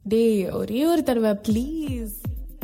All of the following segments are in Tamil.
டேய் ஒரே ஒரு தடவை ப்ளீஸ்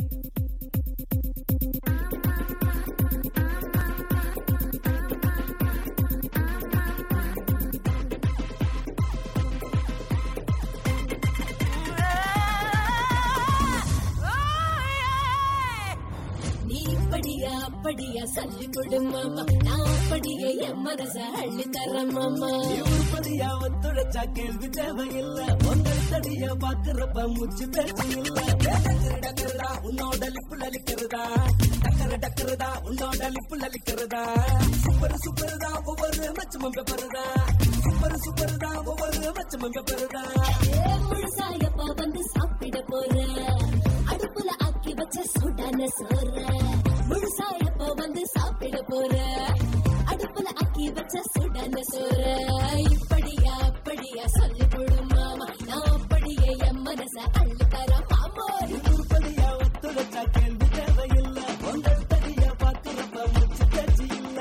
நீ இப்படியா அப்படியா சொல்லி கொடு மாமா நான் அப்படியே என் மனச அள்ளி தரேன் மாமா உருப்படியா ஒத்துழைச்சா கேள்வி தேவையில்ல ஒன்றரை தடிய பாக்குறப்ப மூச்சு பேச்சு இல்ல டக்கரு டக்கருதா உன்னோட லிப்புல அளிக்கிறதா டக்கரு டக்கருதா உன்னோட லிப்புல அளிக்கிறதா சூப்பர் சூப்பர் தான் ஒவ்வொரு மச்சமும் பெப்பருதா சூப்பர் சூப்பர் தான் ஒவ்வொரு மச்சமும் பெப்பருதா ஏ முழுசாயப்பா வந்து சாப்பிட போற அடுப்புல ஆக்கி வச்ச சுடான சோற முழுசாயப்பா வந்து சாப்பிட போற அடுப்புல ஆக்கி வச்ச சுடான சோற இப்படியா அப்படியா சொல்லி கொடு மாமா நான் அப்படியே என் மனச அள்ளி தரேன் மாமா உருப்படியா ஒத்துழைச்சா கேள்வி தேவையில்ல ஒன்றரை தடிய பாக்குறப்ப மூச்சு பேச்சு இல்ல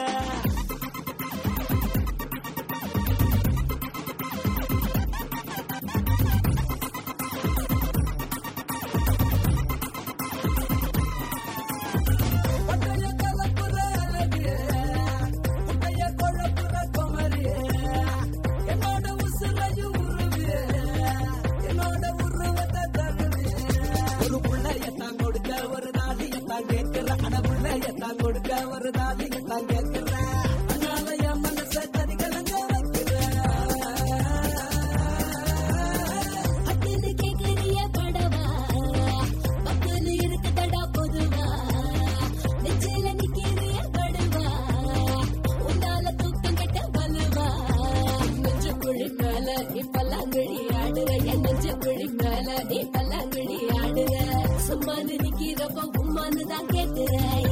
ஒற்றைய கலப்புற அழகு, முட்டைய குழப்புற குமரி, என்னோட உசுரையும் உருவு, என்னோட உருவத்தை தழுவு. ஒரு புள்ளையத்தான் கொடுக்க ஒரு நாளையத்தான் கேட்கிற அட புள்ளையத்தான் கொடுக்க ஒரு நாளையத்தான் கேட்கிற அதனால என் மனசை தனிக்கலங்க வைக்கிறேன் அக்குன்னு கேக்குறிய படவா பக்குன்னு இருக்குதடா பொதுவா நெச்சில நிக்கிறிய படுவா உன்னால தூக்கம் கெட்ட பலவா நெஞ்சு குழி மேல நீ பல்லாங்குழி ஆடுற என் நெஞ்சு குழி மேல நீ பல்லாங்குழி ஆடுற சும்மா நிக்கிறப்ப உம்மான்னு தான் கேட்கிற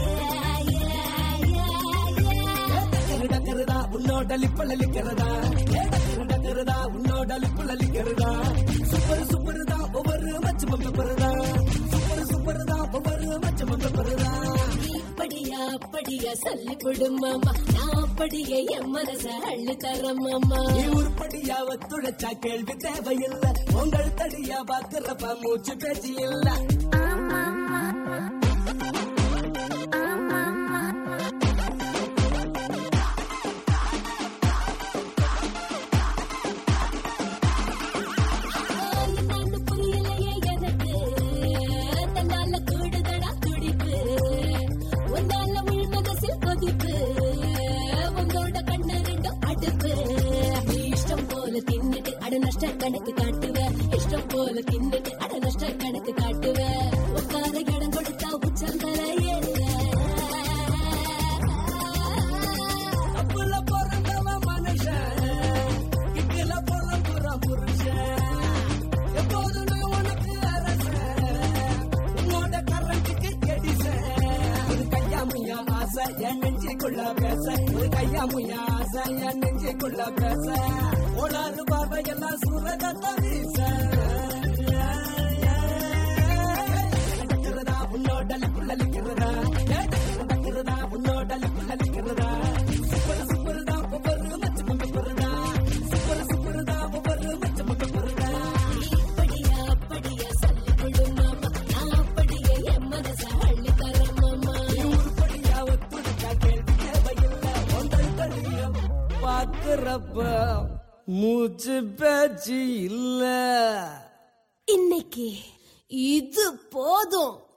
டக்கரு டக்கருதா உன்னோட லிப்பல் அளிக்கிறதா டக்கரு டக்கருதா உன்னோட லிப்பல் அளிக்கிறதா சூப்பர் சூப்பர் தான் ஒவ்வொரு மச்சமும் பெப்பருதா சூப்பர் சூப்பர் தான் ஒவ்வொரு மச்சமும் பெப்பருதா இப்படியா அப்படியா சொல்லி கொடு மாமா நான் அப்படியே என் மனச அள்ளி தரேன் மாமா நீ உருப்படியா ஒத்துழைச்சா கேள்வி தேவையில்லை உங்கள் தடியா பாக்குறப்ப மூச்சு பேச்சு இல்ல என்னன்னு புரியலையே எனக்கு தன்னால கூடுதடா துடிப்பு உன்னால உள்மனசில் கொதிப்பு உங்களோட கண்ணு ரெண்டும் அடுப்பு நீ இஷ்டம் போல தின்னுட்டு அட நஷ்ட கணக்கு காட்டுவ இஷ்டம் போல தின்னுட்டு அட நஷ்ட கணக்கு காட்டுவ உட்கார இடம் கொடுத்தா உச்சந்தர ஏறுவ தப்புல பிறந்தவன் மனுஷன் இக்கில பிறப்புற புருஷன் எப்போதும் நான் உனக்கு அரசன் உன்னோட கரண்ட்டுக்கு கெடிசன் ஒரு கையா முய்யா ஆசை என் நெஞ்சுக்குள்ள பேச ஒரு கையா முய்யா ஆசை என் நெஞ்சுக்குள்ள பேச ஓடாது பார்வை எல்லாம் சூரகத்தை வீச டக்கருதா, உன்னோட லிப்புல லிக்கிறதா டக்கருதா, உன்னோட லிப்புல லிக்கிறதா சூப்பர் சூப்பர் தான் ஒவ்வொரு மச்சமும் பெப்பருதா சூப்பர் சூப்பர் தான் ஒவ்வொரு மச்சமும் பெப்பருதா இப்படியா அப்படியா சொல்லி கொடு மாமா நான் அப்படியே என் மனச அள்ளி தரேன் மாமா உருப்படியா ஒத்துழைச்சா கேள்வி தேவையில்லை ஒன்றை தனியும் பார்க்கிறப்ப மூச்சு பேச்சு இல்ல இன்னைக்கு இது போதும்